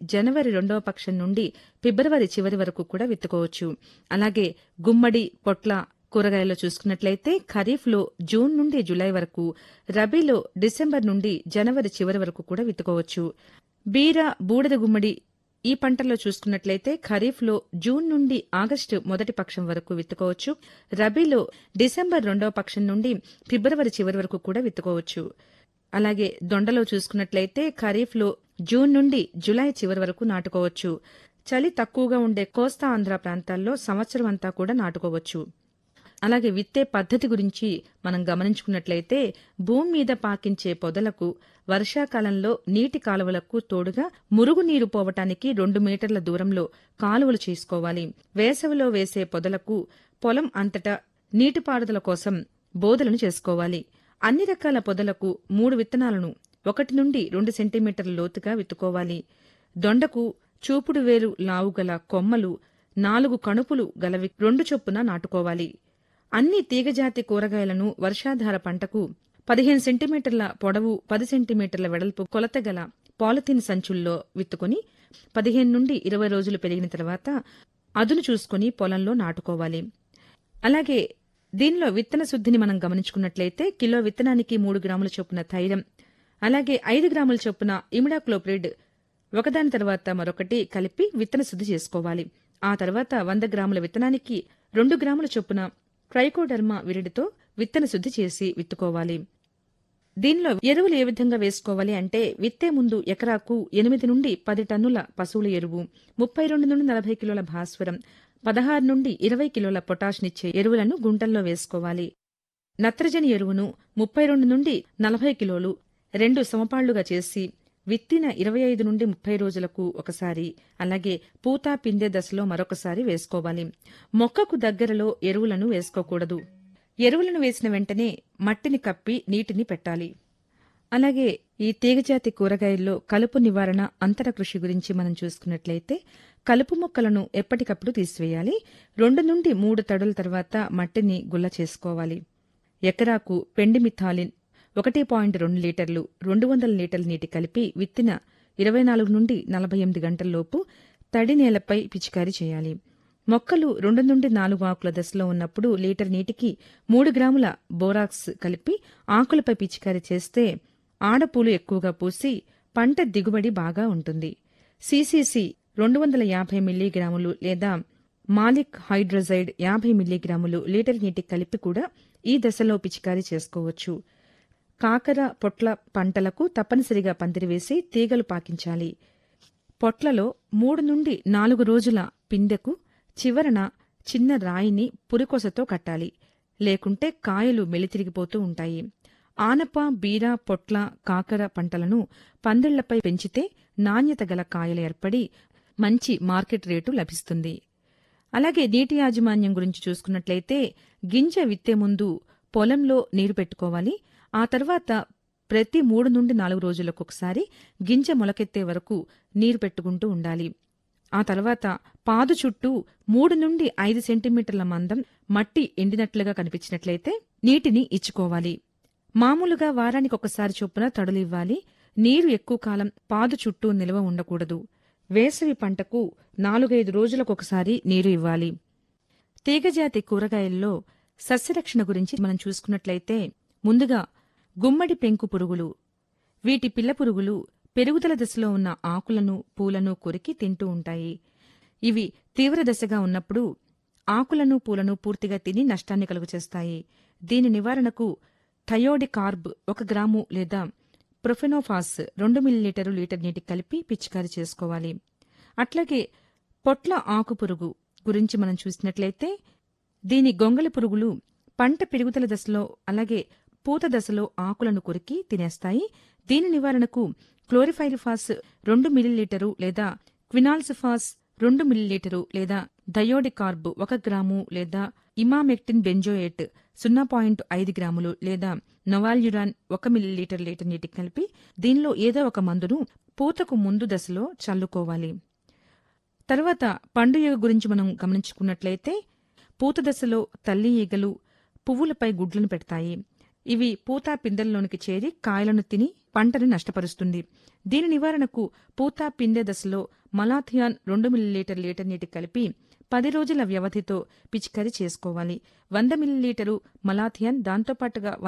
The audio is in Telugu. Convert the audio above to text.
జనవరి రెండవ పక్షం నుండి ఫిబ్రవరి చివరి వరకు కూడా విత్తుకోవచ్చు అలాగే గుమ్మడి పొట్ల కూరగాయల్లో చూసుకున్నట్లయితే ఖరీఫ్లో జూన్ నుండి జులై వరకు రబీలో డిసెంబర్ నుండి జనవరి చివరి వరకు కూడా విత్తుకోవచ్చు బీర బూడిద గుమ్మడి ఈ పంటల్లో చూసుకున్నట్లయితే ఖరీఫ్లో జూన్ నుండి ఆగస్టు మొదటి పక్షం వరకు విత్తుకోవచ్చు రబీలో డిసెంబర్ రెండవ పక్షం నుండి ఫిబ్రవరి చివరి వరకు కూడా విత్తుకోవచ్చు అలాగే దొండలో చూసుకున్నట్లయితే ఖరీఫ్లో జూన్ నుండి జులై చివరి వరకు నాటుకోవచ్చు చలి తక్కువగా ఉండే కోస్తా ఆంధ్ర ప్రాంతాల్లో సంవత్సరం అంతా కూడా నాటుకోవచ్చు అలాగే విత్తే పద్ధతి గురించి మనం గమనించుకున్నట్లయితే భూమి మీద పాకించే పొదలకు వర్షాకాలంలో నీటి కాలువలకు తోడుగా మురుగునీరు పోవటానికి రెండు మీటర్ల దూరంలో కాలువలు చేసుకోవాలి వేసవిలో వేసే పొదలకు పొలం అంతటా నీటిపారుదల కోసం బోదలను చేసుకోవాలి అన్ని రకాల పొదలకు మూడు విత్తనాలను ఒకటి నుండి రెండు సెంటీమీటర్ల లోతుగా విత్తుకోవాలి దొండకు చూపుడు వేరు లావుగల కొమ్మలు నాలుగు కణుపులు గలవి రెండు చొప్పున నాటుకోవాలి అన్ని తీగజాతి కూరగాయలను వర్షాధార పంటకు పదిహేను సెంటీమీటర్ల పొడవు పది సెంటీమీటర్ల వెడల్పు కొలత గల పాలిథిన్ సంచుల్లో విత్తుకొని పదిహేను నుండి ఇరవై రోజులు పెరిగిన తర్వాత అదును చూసుకుని పొలంలో నాటుకోవాలి అలాగే దీనిలో విత్తన శుద్ధిని మనం గమనించుకున్నట్లయితే కిలో విత్తనానికి మూడు గ్రాముల చొప్పున థైరం అలాగే ఐదు గ్రాముల చొప్పున ఇమిడాక్లోప్రిడ్ ఒకదాని తర్వాత మరొకటి కలిపి విత్తన శుద్ధి చేసుకోవాలి ఆ తర్వాత వంద గ్రాముల విత్తనానికి రెండు గ్రాముల చొప్పున ట్రైకోడర్మా విరిడితో విత్తన శుద్ధి చేసి విత్తుకోవాలి దీనిలో ఎరువులు ఏ విధంగా వేసుకోవాలి అంటే విత్తే ముందు ఎకరాకు ఎనిమిది నుండి పది టన్నుల పశువుల ఎరువు ముప్పై రెండు నుండి నలభై కిలోల భాస్వరం పదహారు నుండి ఇరవై కిలోల పొటాష్నిచ్చే ఎరువులను గుంటల్లో వేసుకోవాలి నత్రజని ఎరువును ముప్పై రెండు నుండి నలభై కిలోలు రెండు సమపాళ్లుగా చేసి విత్తిన ఇరవై ఐదు నుండి ముప్పై రోజులకు ఒకసారి అలాగే పూత పిందె దశలో మరొకసారి వేసుకోవాలి మొక్కకు దగ్గరలో ఎరువులను వేసుకోకూడదు ఎరువులను వేసిన వెంటనే మట్టిని కప్పి నీటిని పెట్టాలి అలాగే ఈ తీగజాతి కూరగాయల్లో కలుపు నివారణ అంతర కృషి గురించి మనం చూసుకున్నట్లయితే కలుపు మొక్కలను ఎప్పటికప్పుడు తీసివేయాలి రెండు నుండి మూడు తడుల తర్వాత మట్టిని గుల్ల చేసుకోవాలి ఎకరాకు పెండిమిథాలిన్ ఒకటి పాయింట్ రెండు లీటర్లు రెండు వందల లీటర్ల నీటి కలిపి విత్తిన ఇరవై నాలుగు నుండి నలభై ఎనిమిది గంటల్లోపు తడి నేలపై పిచికారీ చేయాలి మొక్కలు రెండు నుండి నాలుగు ఆకుల దశలో ఉన్నప్పుడు లీటర్ నీటికి మూడు గ్రాముల బోరాక్స్ కలిపి ఆకులపై పిచికారీ చేస్తే ఆడపూలు ఎక్కువగా పూసి పంట దిగుబడి బాగా ఉంటుంది సీసీసీ రెండు వందల యాభై మిల్లీగ్రాములు లేదా మాలిక్ హైడ్రోజైడ్ యాభై మిల్లీగ్రాములు లీటర్ నీటికి కలిపి కూడా ఈ దశలో పిచికారీ చేసుకోవచ్చు కాకర పొట్ల పంటలకు తప్పనిసరిగా పందిరివేసి తీగలు పాకించాలి పొట్లలో మూడు నుండి నాలుగు రోజుల పిందెకు చివరన చిన్న రాయిని పురికొసతో కట్టాలి లేకుంటే కాయలు మెలితిరిగిపోతూ ఉంటాయి ఆనప బీర పొట్ల కాకర పంటలను పందిళ్లపై పెంచితే నాణ్యత గల కాయలు ఏర్పడి మంచి మార్కెట్ రేటు లభిస్తుంది అలాగే నీటి యాజమాన్యం గురించి చూసుకున్నట్లయితే గింజ విత్తే ముందు పొలంలో నీరు పెట్టుకోవాలి ఆ తర్వాత ప్రతి మూడు నుండి నాలుగు రోజులకు ఒకసారి గింజ మొలకెత్తే వరకు నీరు పెట్టుకుంటూ ఉండాలి ఆ తర్వాత పాదు చుట్టూ మూడు నుండి ఐదు సెంటీమీటర్ల మందం మట్టి ఎండినట్లుగా కనిపించినట్లయితే నీటిని ఇచ్చుకోవాలి మామూలుగా వారానికి ఒకసారి చొప్పున తడులివ్వాలి నీరు ఎక్కువ కాలం పాదు చుట్టూ నిల్వ ఉండకూడదు వేసవి పంటకు నాలుగైదు రోజులకొకసారి నీరు ఇవ్వాలి తీగజాతి కూరగాయల్లో సస్యరక్షణ గురించి మనం చూసుకున్నట్లయితే ముందుగా గుమ్మడి పెంకు పురుగులు వీటి పిల్ల పురుగులు పెరుగుదల దశలో ఉన్న ఆకులను పూలను కొరికి తింటూ ఉంటాయి ఇవి తీవ్ర దశగా ఉన్నప్పుడు ఆకులను పూలను పూర్తిగా తిని నష్టాన్ని కలుగచేస్తాయి దీని నివారణకు థయోడికార్బ్ ఒక గ్రాము లేదా ప్రొఫెనోఫాస్ రెండు మిల్లీలీటరు లీటర్ నీటికి కలిపి పిచికారీ చేసుకోవాలి అట్లాగే పొట్ల ఆకు పురుగు గురించి మనం చూసినట్లయితే దీని గొంగళి పురుగులు పంట పెరుగుదల దశలో అలాగే పూత దశలో ఆకులను కొరికి తినేస్తాయి దీని నివారణకు క్లోరిఫైరిఫాస్ రెండు మిల్లీలీటరు లేదా క్వినాల్సిఫాస్ రెండు మిల్లీలీటరు లేదా థయోడికార్బ్ ఒక గ్రాము లేదా ఇమామెక్టిన్ బెంజోయేట్ సున్నా పాయింట్ ఐదు గ్రాములు లేదా నొవాల్యురాన్ ఒక మిల్లీలీటర్ లీటర్ నీటికి కలిపి దీనిలో ఏదో ఒక మందును పూతకు ముందు దశలో చల్లుకోవాలి తర్వాత పండు ఈగ గురించి మనం గమనించుకున్నట్లయితే పూత దశలో తల్లి ఈగలు పువ్వులపై గుడ్లను పెడతాయి ఇవి పూత పిందెల్లోనికి చేరి కాయలను తిని పంటను నష్టపరుస్తుంది దీని నివారణకు పూత పిందె దశలో మలాథియాన్ రెండు మిల్లీలీటర్ లీటర్ నీటి కలిపి పది రోజుల వ్యవధితో పిచికారీ చేసుకోవాలి వంద మిల్లీలీటరు మలాథియాన్ దాంతోపాటుగా